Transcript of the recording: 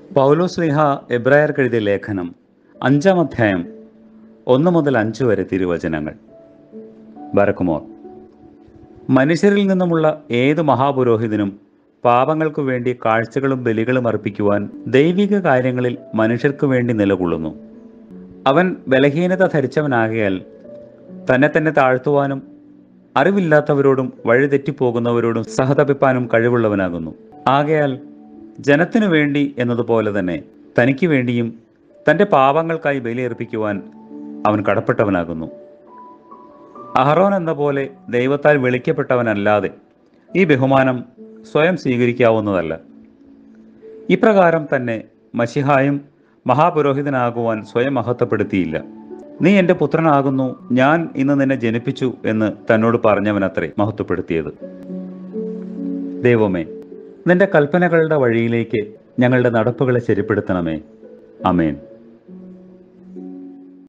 പൗലോസ്ലിഹ എബ്രായർക്ക് എഴുതിയ ലേഖനം അഞ്ചാം അധ്യായം ഒന്ന് മുതൽ അഞ്ച് വരെ തിരുവചനങ്ങൾ ബരക്കുമോർ മനുഷ്യരിൽ നിന്നുമുള്ള ഏത് മഹാപുരോഹിതനും പാപങ്ങൾക്കു വേണ്ടി കാഴ്ചകളും ബലികളും അർപ്പിക്കുവാൻ ദൈവിക കാര്യങ്ങളിൽ മനുഷ്യർക്കു വേണ്ടി നിലകൊള്ളുന്നു അവൻ ബലഹീനത ധരിച്ചവനാകയാൽ തന്നെ തന്നെ താഴ്ത്തുവാനും അറിവില്ലാത്തവരോടും വഴിതെറ്റിപ്പോകുന്നവരോടും സഹതപിപ്പാനും കഴിവുള്ളവനാകുന്നു ആകയാൽ ജനത്തിനു വേണ്ടി എന്നതുപോലെ തന്നെ തനിക്ക് വേണ്ടിയും തൻ്റെ പാപങ്ങൾക്കായി ബലിയർപ്പിക്കുവാൻ അവൻ കടപ്പെട്ടവനാകുന്നു അഹറോൻ എന്ന പോലെ ദൈവത്താൽ വിളിക്കപ്പെട്ടവനല്ലാതെ ഈ ബഹുമാനം സ്വയം സ്വീകരിക്കാവുന്നതല്ല ഇപ്രകാരം തന്നെ മഷിഹായും മഹാപുരോഹിതനാകുവാൻ സ്വയം മഹത്വപ്പെടുത്തിയില്ല നീ എൻ്റെ പുത്രനാകുന്നു ഞാൻ ഇന്ന് നിന്നെ ജനിപ്പിച്ചു എന്ന് തന്നോട് പറഞ്ഞവനത്രേ മഹത്വപ്പെടുത്തിയത് ദൈവമേ നിന്റെ കൽപ്പനകളുടെ വഴിയിലേക്ക് ഞങ്ങളുടെ നടപ്പുകളെ ശരിപ്പെടുത്തണമേ അമേൻ